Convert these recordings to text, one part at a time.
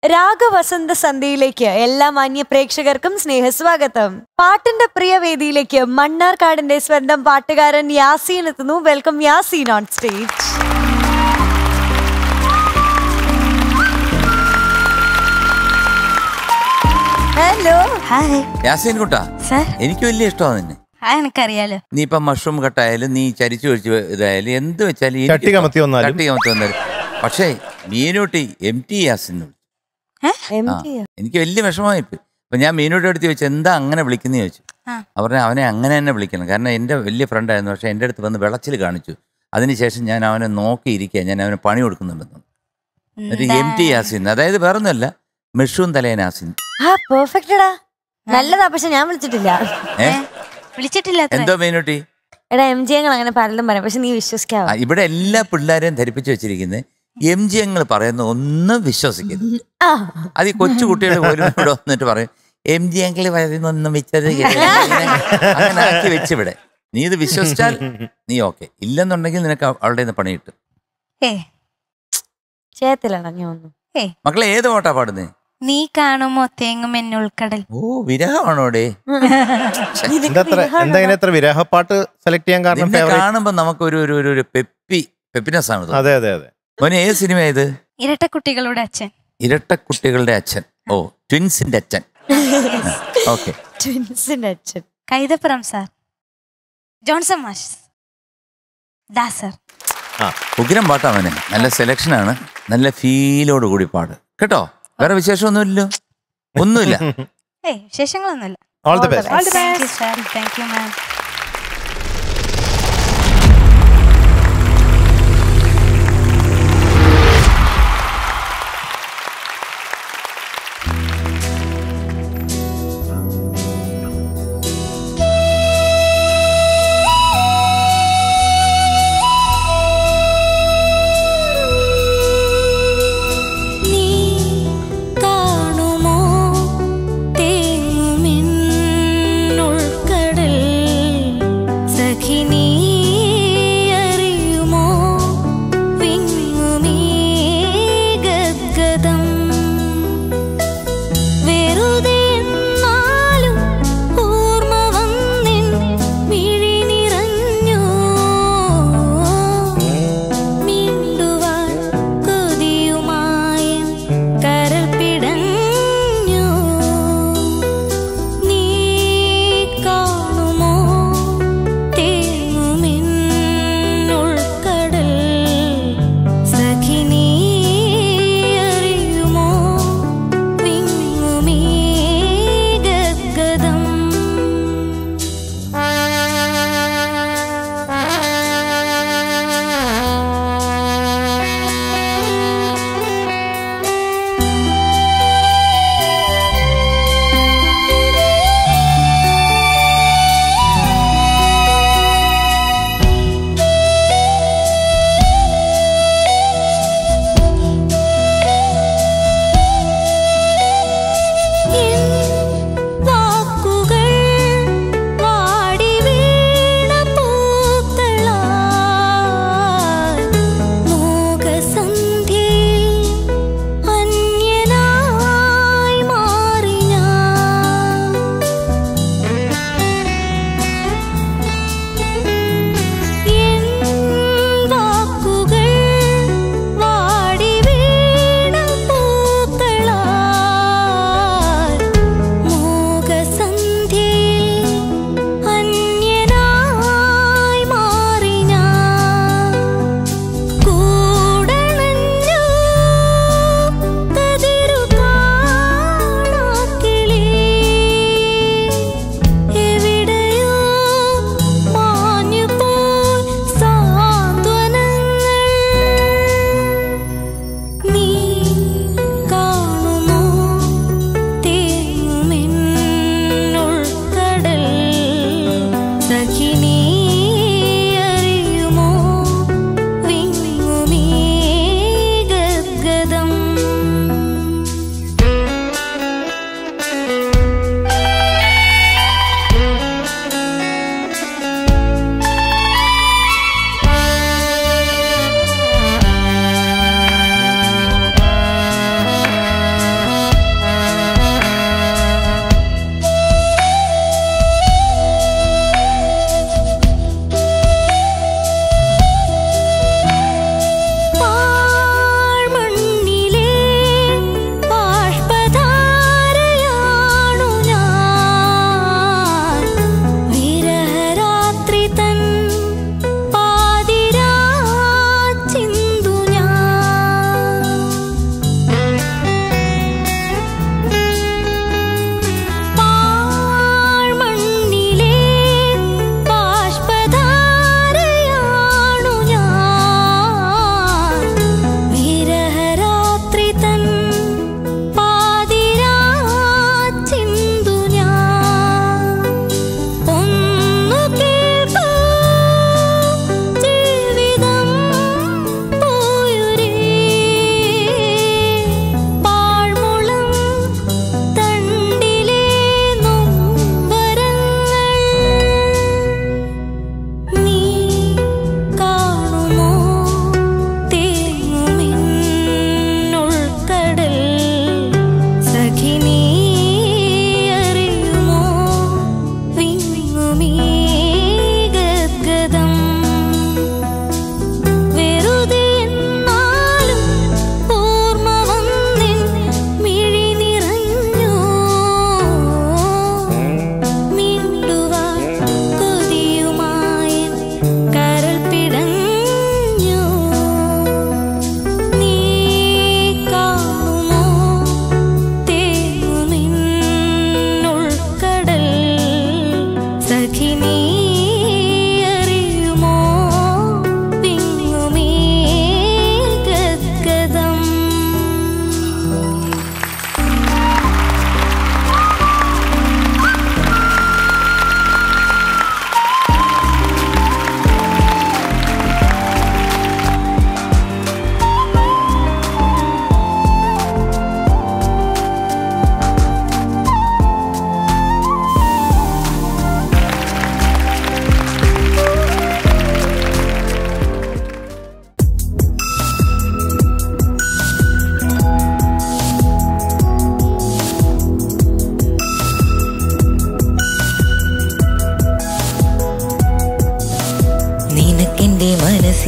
രാഗവസന്ത സന്ധ്യയിലേക്ക് എല്ലാ മാന്യ പ്രേക്ഷകർക്കും സ്നേഹസ്വാഗതം പാട്ടിന്റെ പ്രിയ വേദിയിലേക്ക് മണ്ണാർക്കാടിന്റെ സ്വന്തം പാട്ടുകാരൻ യാസീൻ എത്തുന്നു welcome Yaseen on stage hello hi Yaseen കുട്ടാ സാർ എനിക്ക് വലിയ ഇഷ്ടമാണ് നിന്നെ ആ എനിക്കറിയാലോ നീ ഇപ്പം മഷ്റൂം കട്ടായാലും നീ ചരിച്ചു ഒഴിച്ച് ഇതായാലും എന്ത് വെച്ചാലും എനിക്ക് ചട്ടി കമത്തി വന്നാലും. ചട്ടി കമത്തി വന്നാലും പക്ഷേ മീനൂട്ടി എം ടി യാസിൻ എന്ന് വിളിച്ചു. എം ആ, ടി എനിക്ക് വലിയ വിഷമമായി ഇപ്പൊ അപ്പൊ ഞാൻ മീനൂട്ടി അടുത്ത് ചോദിച്ചു എന്താ അങ്ങനെ വിളിക്കുന്ന ചോദിച്ചു ആ. അവരെ അവനെ അങ്ങനെ തന്നെ വിളിക്കണം കാരണം എൻ്റെ വലിയ ഫ്രണ്ടായിരുന്നു പക്ഷെ എൻ്റെ അടുത്ത് വന്ന് വിളച്ചിൽ കാണിച്ചു അതിനുശേഷം ഞാൻ അവനെ നോക്കിയിരിക്കുക ഞാൻ അവന് പണി കൊടുക്കുന്നുണ്ടെന്ന് എന്നിട്ട് എം ടി യാസിൻ അതായത് വേറൊന്നുമല്ല മെഷൂൻ തലേൻ യാസിൻ ആ പെർഫെക്റ്റടാ നല്ലതാ പക്ഷെ ഞാൻ വിളിച്ചിട്ടില്ല ഏ വിളിച്ചിട്ടില്ല അത്രേ. എന്തോ മീനൂട്ടി എടാ എം ജി ഞങ്ങൾ അങ്ങനെ പലതും പറയാം പക്ഷെ നീ വിശ്വസിക്കാവോ ആ, ഇവിടെ എല്ലാ പിള്ളേരെയും ധരിപ്പിച്ചു വെച്ചിരിക്കുന്നത് എം ജി ഞങ്ങൾ പറയുന്ന ഒന്നും വിശ്വസിക്കരുത് ആ അത് ഈ കൊച്ചു കുട്ടികൾ പോലും ഇവിടെ വന്നിട്ട് പറയും എം ജി അങ്കിൾ പറയുന്നൊന്നും വിശ്വസിക്കരുത് അങ്ങനെ ആക്കി വെച്ച് ഇവിടെ നീ ഇത് വിശ്വസിച്ചാൽ നീ ഓക്കെ ഇല്ലെന്നുണ്ടെങ്കിൽ നിനക്ക് അവ- അവളുടെ നിന്ന് പണി കിട്ടും ഏ ചെയ്യത്തില്ലടാ ഞാൻ ഒന്നും ഏ മക്കളെ ഏത് പാട്ടാ പാടുന്നേ നീ കാണുമോ തേങ്ങും എന്നുൾക്കടൽ ഓ വിരഹമാണോടെ എന്താ അത്ര എന്താ ഇങ്ങനെ എത്ര വിരഹപ്പാട്ട് സെലക്ട് ചെയ്യാൻ കാരണം നിന്നെ ഫേവറേറ്റ് കാണുമ്പോ നമുക്ക് ഒരു ഒരു ഒരു- ഒരു പെപ്പി പെപ്പിനെസ് ആണ് തോന്നുന്നത്. അതെ അതെ അതെ മോനെ ഏത് സിനിമ ഇത് ഇരട്ടക്കുട്ടികളുടെ അച്ഛൻ ഇരട്ട കുട്ടികളുടെ അച്ഛൻ ഓ ട്വിൻസിന്റെ അച്ഛൻ ഓക്കെ ട്വിൻസിന്റെ അച്ഛൻ കൈതപ്പുറം സാർ ജോൺസൺ മാഷ് ദാസർ ഉഗ്രം പാട്ടാ മോനെ നല്ല സെലക്ഷൻ ആണ് നല്ല ഫീലോട് കൂടി പാട് കേട്ടോ വേറെ വിശേഷമൊന്നുമില്ലല്ലോ ഒന്നുമില്ല ഏ വിശേഷങ്ങളൊന്നുമില്ല all the best thank you sir thank you ma'am നീ കാണുമോ തേങ്ങുമിന്നുൾക്കടൽ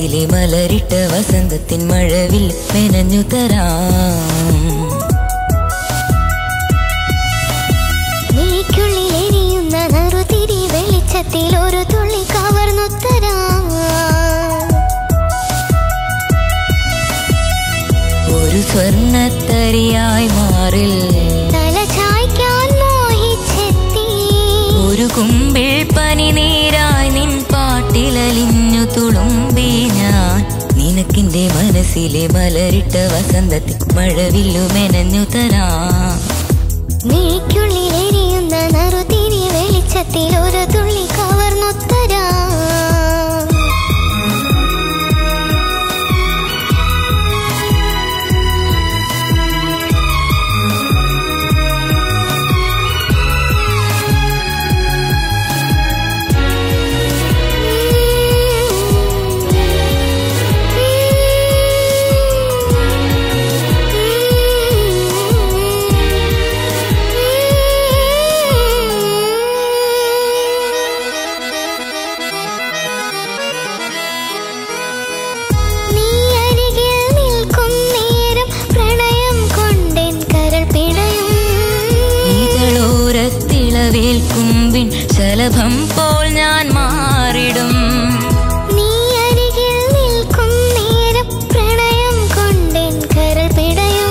മനസ്സിലെ മലരിട്ട വസന്തത്തിൻ മഴവിൽ മെനഞ്ഞു തരാം നീക്കുള്ളിലെരിയുന്ന നറുതിരി വെളിച്ചത്തിൽ ഒരു തുള്ളി കവർന്നുത്തരാം ഒരു സ്വർണത്തരിയായി മാറിൽ തല ചായ്ക്കാൻ മോഹിച്ചെത്തി ഒരു കുമ്പിൾ പനിനീരായി നിൻ പാട്ടിലലിഞ്ഞു തുളുമ്പി ഞാൻ നിനക്കിന്റെ മനസ്സിലെ മലരിട്ട വസന്തത്തിൽ മഴവില്ലു മെനഞ്ഞു തരാം നീക്കുള്ളിലെരിയുന്ന നറുതിരി വെളിച്ചത്തിൽ ഒരു തുള്ളി കവർന്നുത്തരാം നീ അരികിൽ നിൽക്കും നേരം പ്രണയം കൊണ്ടെൻ കരൾ പിടയും ഇതളോരത്തിളവേൽക്കുമ്പിൻ ശലഭം പോൽ ഞാൻ മാറിടും നീ അരികിൽ നിൽക്കും നേരം പ്രണയം കൊണ്ടെൻ കരൾ പിടയും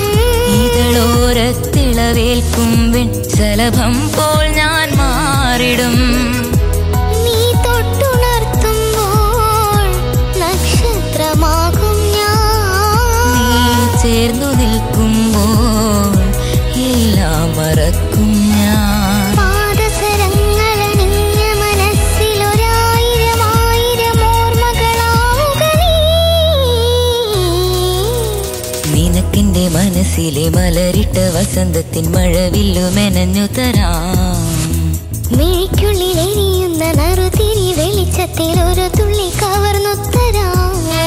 ഇതളോരത്തിളവേൽക്കുമ്പിൻ ശലഭം പോൽ ഞാൻ മാറിടും നീ തൊട്ടുണർത്തുമ്പോൾ നക്ഷത്രമാകും നീ ഞാൻ ചേർന്നു നിൽക്കുമ്പോൾ എല്ലാം മറക്കും ഞാൻ പാദസരങ്ങളണിഞ്ഞ മനസ്സിലൊരായിരം ആയിരം ഓർമ്മകളാവുക നീ. നിനക്കെന്റെ മനസ്സിലെ മലരിട്ട വസന്തത്തിൻ മഴവില്ലു മെനഞ്ഞു തരാം മിഴിക്കുള്ളിലെരിയുന്ന നറുതിരി വെളിച്ചത്തിൽ ഒരു തുള്ളി കവർന്നുത്തരാം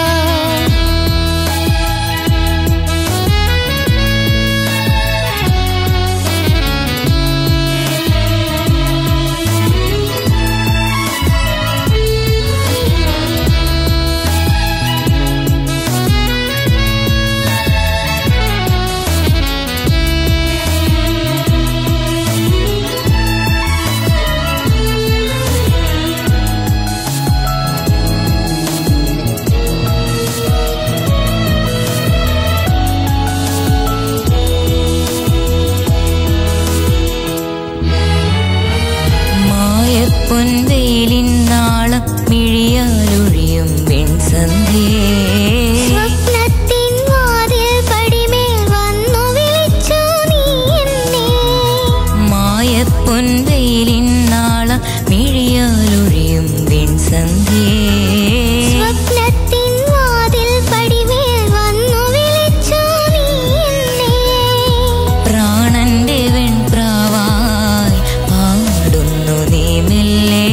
മായപ്പൊൻവെയിലിൻ നാളം മിഴിയാലൊഴിയും വെൺസന്ധ്യേ സ്വപ്നത്തിൻ വാതിൽ പടിമേൽ വന്നു വിളിച്ചു നീ എന്നെ മായപ്പൊൻവെയിലിൻ നാളം മിഴിയാലൊഴിയും വെൺസന്ധ്യേ സ്വപ്നത്തിൻ വാതിൽ പടിമേൽ വന്നു വിളിച്ചു നീ എന്നെ പ്രാണന്റെ വെൺപ്രാവായി പാടുന്നു നീ മെല്ലെ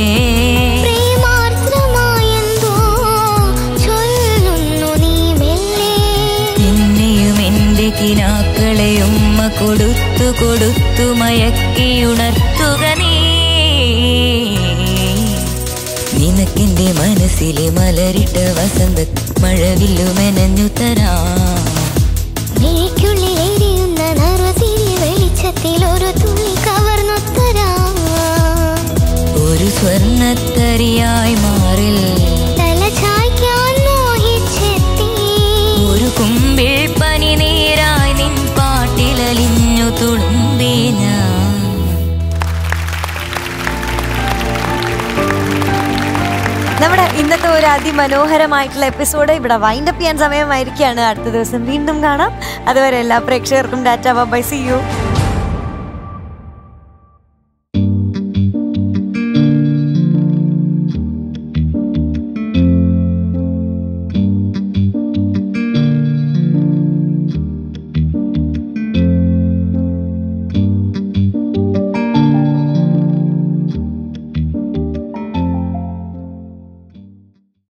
പ്രേമാർദ്രമായെന്തോ ചൊല്ലുന്നു നീ മെല്ലെ എന്നെയും എന്റെ കിനാക്കളെ ഉമ്മ കൊടുത്തു കൊടുത്തു മയക്കിയുണർത്തുക നീ നിനക്കെന്റെ മനസ്സിലെ മലരിട്ട വസന്ത മഴവില്ലു മെനഞ്ഞു തരാം നീക്കുള്ളിലെരിയുന്ന നറുതിരി വെളിച്ചത്തിൽ ഒരു തുള്ളി കവർന്നുത്തരാം ഒരു സ്വർണത്തരിയായി മാറിൽ തല ചായ്ക്കാൻ മോഹിച്ചെത്തി ഒരു കുമ്പിൾ പനിനീരായി നിൻ പാട്ടിലലിഞ്ഞു തുളുമ്പി ഞാൻ നമ്മുടെ ഇന്നത്തെ ഒരു അതിമനോഹരമായിട്ടുള്ള എപ്പിസോഡ് ഇവിടെ വൈൻഡപ്പ് ചെയ്യാൻ സമയമായിരിക്കുകയാണ് അടുത്ത ദിവസം വീണ്ടും കാണാം അതുവരെ എല്ലാ പ്രേക്ഷകർക്കും ഡാറ്റ ബൈ സി യു